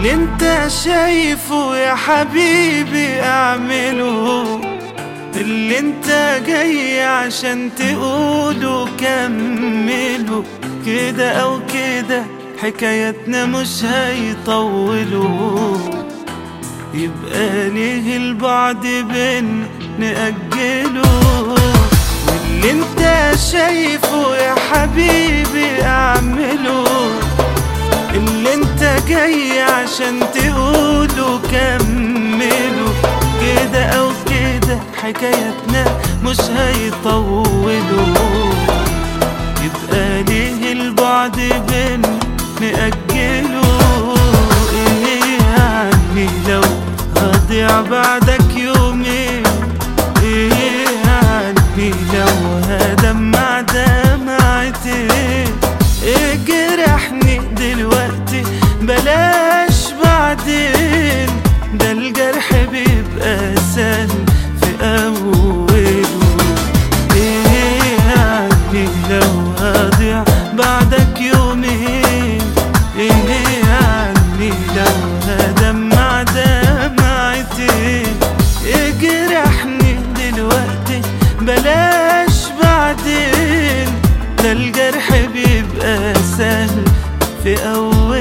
اللي انت شايفه يا حبيبي اعمله اللي انت جاي عشان تقوله كمله كده او كده حكايتنا مش هيطولوا يبقى ليه البعد بينا نأجله واللي انت شايفه يا حبيبي اعمله اللي انت جاي عشان تقوله كمله كده او كده حكايتنا مش هيطولوا يبقى ليه البعد بينا نأجله ايه يعني لو هضيع بعدك يومين ايه يعني لو هدمع دمعتين ايه جرحني دلوقتي بلاش بعدين ده الجرح بيبقى سهل في اوله ايه يعني لو هضيع بعدك يومين ايه يعني لو هدمع دمعتين ايه جرحني دلوقتي بلاش بعدين ده الجرح بيبقى سهل في أول